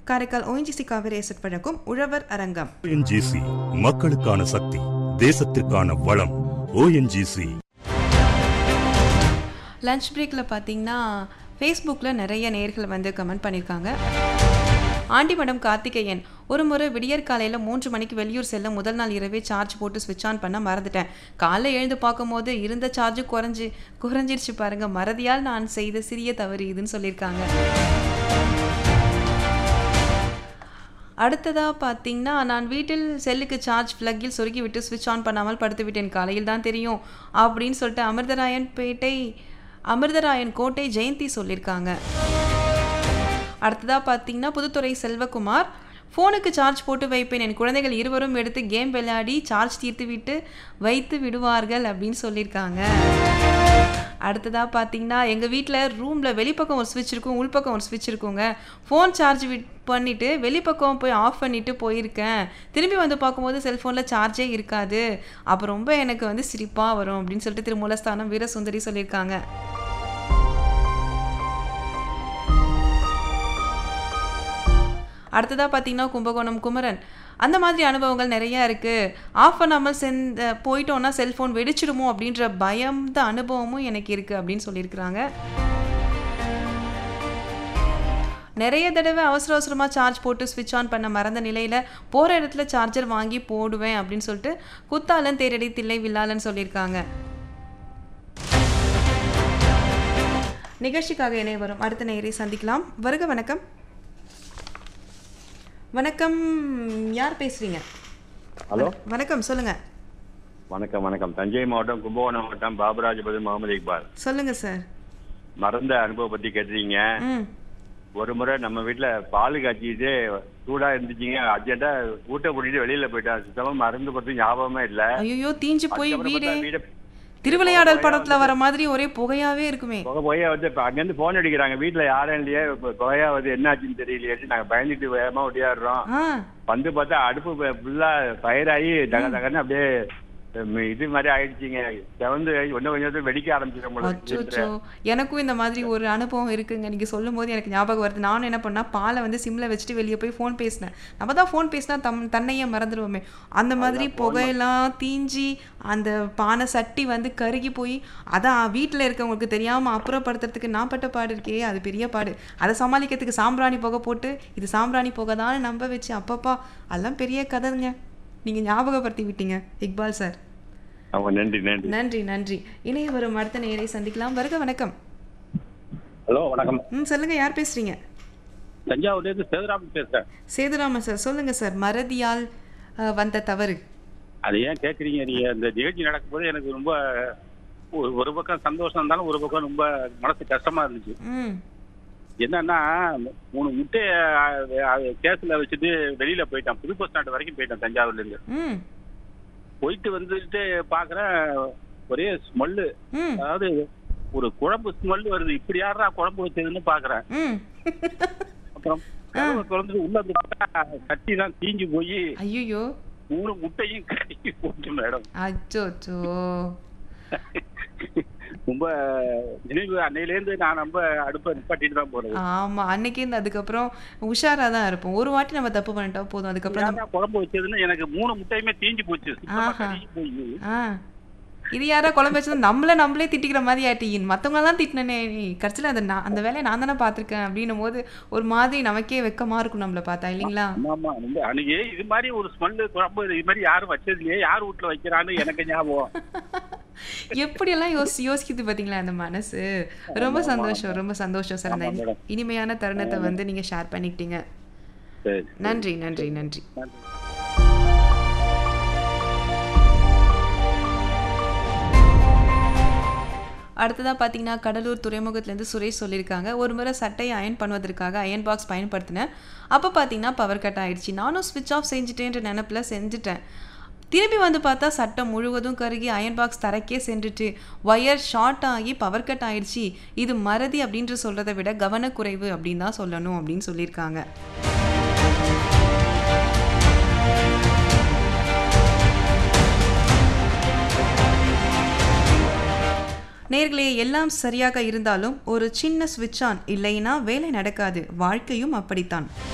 Karaikal ONGC Kaveri zed வழங்கும் உழவர் அரங்கம் ஓஎன்ஜிசி மக்களுக்கான சக்தி தேசத்திற்கான வளம் ஓஎன்ஜிசி லஞ்ச் பிரேக்கில் பார்த்தீங்கன்னா ஃபேஸ்புக்கில் நிறைய நேர்கள் வந்து கமெண்ட் பண்ணியிருக்காங்க ஆண்டிமடம் கார்த்திகேயன் ஒரு முறை விடியற் காலையில் மூன்று மணிக்கு வெளியூர் செல்ல முதல் நாள் இரவே சார்ஜ் போட்டு ஸ்விட்ச் ஆன் பண்ண மறந்துட்டேன் காலைல எழுந்து பார்க்கும்போது இருந்த சார்ஜ் குறைஞ்சி குறைஞ்சிருச்சு பாருங்க மறதியால் நான் செய்த சிறிய தவறு இதுன்னு சொல்லியிருக்காங்க அடுத்ததாக பார்த்தீங்கன்னா நான் வீட்டில் செல்லுக்கு சார்ஜ் ஃப்ளக்கில் சொருகி விட்டு ஸ்விட்ச் ஆன் பண்ணாமல் படுத்து விட்டேன் காலையில் தான் தெரியும் அப்படின்னு சொல்லிட்டு அமிர்தராயன் பேட்டை அமிர்தராயன் கோட்டை ஜெயந்தி சொல்லியிருக்காங்க அடுத்ததாக பார்த்தீங்கன்னா புதுத்துறை செல்வகுமார் ஃபோனுக்கு சார்ஜ் போட்டு வைப்பேன் என் குழந்தைகள் இருவரும் எடுத்து கேம் விளையாடி சார்ஜ் தீர்த்து விட்டு வைத்து விடுவார்கள் அப்படின்னு சொல்லியிருக்காங்க அடுத்ததாக பார்த்தீங்கன்னா எங்கள் வீட்டில் ரூமில் வெளிப்பக்கம் ஒரு ஸ்விட்ச் இருக்கும் உள்பக்கம் ஒரு ஸ்விட்ச் இருக்குங்க ஃபோன் சார்ஜ் விட் பண்ணிவிட்டு வெளிப்பக்கம் போய் ஆஃப் பண்ணிவிட்டு போயிருக்கேன் திரும்பி வந்து பார்க்கும்போது செல்ஃபோனில் சார்ஜே இருக்காது அப்போ ரொம்ப எனக்கு வந்து சிரிப்பாக வரும் அப்படின்னு சொல்லிட்டு திரு மூலஸ்தானம் வீரசுந்தரி சொல்லியிருக்காங்க அடுத்ததாக பார்த்தீங்கன்னா கும்பகோணம் குமரன் அந்த மாதிரி அனுபவங்கள் நிறையா இருக்குது ஆஃப் பண்ணாமல் சென்ற போயிட்டோன்னா செல்ஃபோன் வெடிச்சிடுமோ அப்படின்ற பயந்த அனுபவமும் எனக்கு இருக்குது அப்படின்னு சொல்லியிருக்கிறாங்க நிறைய தடவை அவசர அவசரமாக சார்ஜ் போட்டு ஸ்விட்ச் ஆன் பண்ண மறந்த நிலையில் போகிற இடத்துல சார்ஜர் வாங்கி போடுவேன் அப்படின்னு சொல்லிட்டு குத்தாலன் தேரடி தில்லை வில்லாலன்னு சொல்லியிருக்காங்க நிகழ்ச்சிக்காக இணைய வரும் அடுத்த நேயரை சந்திக்கலாம் வருக வணக்கம் வணக்கம் யார் பேசுறீங்க ஹலோ வணக்கம் சொல்லுங்க வணக்கம் வணக்கம் தஞ்சை மாவட்டம் கும்பகோணம் மாவட்டம் பாபராஜபதி முகமது இக்பால் சொல்லுங்க சார் மறந்த அனுபவம் பத்தி கேட்டிருக்கீங்க ம் ஒரு முறை நம்ம வீட்டுல பால் காய்ச்சிட்டு சூடா இருந்துச்சுங்க அர்ஜென்ட்டா ஊட்ட கூட்டிட்டு வெளியில போயிட்டேன் சுத்தமா மறந்து பத்தி ஞாபகமே இல்ல ஐயோ தீஞ்சு போய் அதுக்கப்புறம் வீடே பார்த்தா வீடு திருவிளையாடல் படத்துல வர மாதிரி ஒரே புகையாவே இருக்குமே புகை புகையா வந்து இப்ப அங்கிருந்து போன் அடிக்கிறாங்க வீட்டுல யாரும் இல்லையே இப்ப புகையா வந்து என்னாச்சுன்னு தெரியலையே நாங்க பயந்துட்டு வேகமா ஒடியாடுறோம் ஆ வந்து பார்த்தா அடுப்பு ஃபுல்லா ஃபயர் ஆகி தக தகன்னு அப்படியே ம், இது மாதிரி ஆயிடுச்சுங்க செவந்து இன்னும் கொஞ்சம் வெடிக்க ஆரம்பிச்சிடும் போல இருக்கு. அச்சோ எனக்கும் இந்த மாதிரி ஒரு அனுபவம் இருக்குங்க நீங்க சொல்லும் போது எனக்கு ஞாபகம் வருது நானும் என்ன பண்ணா பாலை வந்து சிம்ல வச்சுட்டு வெளியே போய் ஃபோன் பேசினேன் நம்ம தான் ஃபோன் பேசினா தம் தன்னையே மறந்துடுவோமே அந்த மாதிரி புகையெல்லாம் தீஞ்சி அந்த பானை சட்டி வந்து கருகி போய் அதான் வீட்டில் இருக்கவங்களுக்கு தெரியாம அப்புறப்படுத்துறதுக்கு நான் பட்ட பாடு இருக்கே அது பெரிய பாடு அதை சமாளிக்கிறதுக்கு சாம்பிராணி புகை போட்டு இது சாம்பிராணி புகை தான் நம்ப வச்சு அப்பப்பா அதெல்லாம் பெரிய கதைங்க நீங்க ஞாபகப்படுத்தி விட்டீங்க இக்பால் சார் ஆமா நன்றி நன்றி நன்றி நன்றி இணைய வரும் அடுத்த நேரை சந்திக்கலாம் வருக வணக்கம் ஹலோ வணக்கம் ம் சொல்லுங்க யார் பேசுறீங்க தஞ்சாவூர்லேருந்து சேதுராமன் பேசுறேன் சேதுராமன் சார் சொல்லுங்க சார் மறதியால் அஹ், வந்த தவறு அது ஏன் கேட்குறீங்க நீங்க இந்த நிகழ்ச்சி நடக்கும்போது எனக்கு ரொம்ப ஒரு- ஒரு பக்கம் சந்தோஷம் இருந்தாலும் ஒரு பக்கம் ரொம்ப மனசு கஷ்டமா இருந்துச்சு ம் என்னன்னா மூணு முட்டையை கேஸ்ல வச்சுட்டு வெளியில போயிட்டேன் புது பஸ் ஸ்டாண்ட் வரைக்கும் போயிட்டேன் தஞ்சாவூர்ல இருந்து ம் போயிட்டு வந்துட்டு பாக்குறேன் ஒரே ஸ்மெல்லு ம் அதாவது ஒரு குழம்பு ஸ்மெல் வருது இப்படி யாரா குழம்பு வச்சதுன்னு பாக்குறேன் ம் அப்புறம் கதவை திறந்துட்டு உள்ள வந்து பார்த்தா கட்டி தான் தீஞ்சு போய் ஐயோ மூணு முட்டையும் கட்டி போச்சு மேடம் அச்சோ அச்சோ ரொம்ப நினைவு அன்னையிலேருந்து நான் ரொம்ப அடுப்பை நிப்பாட்டிட்டு தான் போறது ஆமா அன்னைக்கு இருந்து அதுக்கப்புறம் உஷாரா தான் இருப்போம் ஒரு வாட்டி நம்ம தப்பு பண்ணிட்டா போதும் அதுக்கப்புறம் நம்ம யாரா குழம்பு வச்சதுன்னு எனக்கு மூணு முட்டையுமே தீஞ்சு போச்சு சுத்தமா ஆஹா. கருகி போய் ஆ இது யாரா குழம்பு வச்சது நம்மள நம்மளே திட்டிக்கிற மாதிரி ஆட்டி மற்றவங்க தான் திட்டினனே நீ கடைசியில் அந்த நான் அந்த வேலையை நான் தானே பார்த்துருக்கேன் அப்படின்னும் போது ஒரு மாதிரி நமக்கே வெக்கமா இருக்கும் நம்மளை பார்த்தா இல்லைங்களா ஆமா ரொம்ப அன்னைக்கு இது மாதிரி ஒரு ஸ்மெல்லு குழம்பு இது மாதிரி யாரும் வச்சது இல்லையே யார் வீட்டுல வைக்கிறான்னு எனக்கு ஞாபகம் எப்படியெல்லாம் யோசி யோசிக்குது பார்த்தீங்களா அந்த மனசு ரொம்ப சந்தோஷம் ரொம்ப சந்தோஷம் சார் அந்த ஆமா, மேடம். இனிமையான தருணத்தை வந்து நீங்க ஷேர் பண்ணிக்கிட்டீங்க சரி நன்றி நன்றி நன்றி நன்றி அடுத்ததாக பார்த்தீங்கன்னா கடலூர் துறைமுகத்துலேருந்து சுரேஷ் சொல்லியிருக்காங்க ஒரு முறை சட்டையை அயன் பண்ணுவதற்காக அயன் பாக்ஸ் பயன்படுத்தினேன் அப்போ பார்த்தீங்கன்னா பவர் கட் ஆயிடுச்சு நானும் ஸ்விட்ச் ஆஃப் செஞ்சுட்டேன்ற நினப்பில் செஞ்சுட்டேன் திரும்பி வந்து பார்த்தா சட்டை முழுவதும் கருகி அயன் பாக்ஸ் தரைக்கே சென்றுட்டு ஒயர் ஷார்ட் ஆகி பவர் கட் ஆயிடுச்சு இது மறதி அப்படின்ற சொல்கிறத விட கவனக்குறைவு அப்படின்னு தான் சொல்லணும் அப்படின்னு சொல்லியிருக்காங்க நேர்களே எல்லாம் சரியாக இருந்தாலும் ஒரு சின்ன ஸ்விட்ச் ஆன் இல்லைன்னா வேலை நடக்காது வாழ்க்கையும் அப்படித்தான்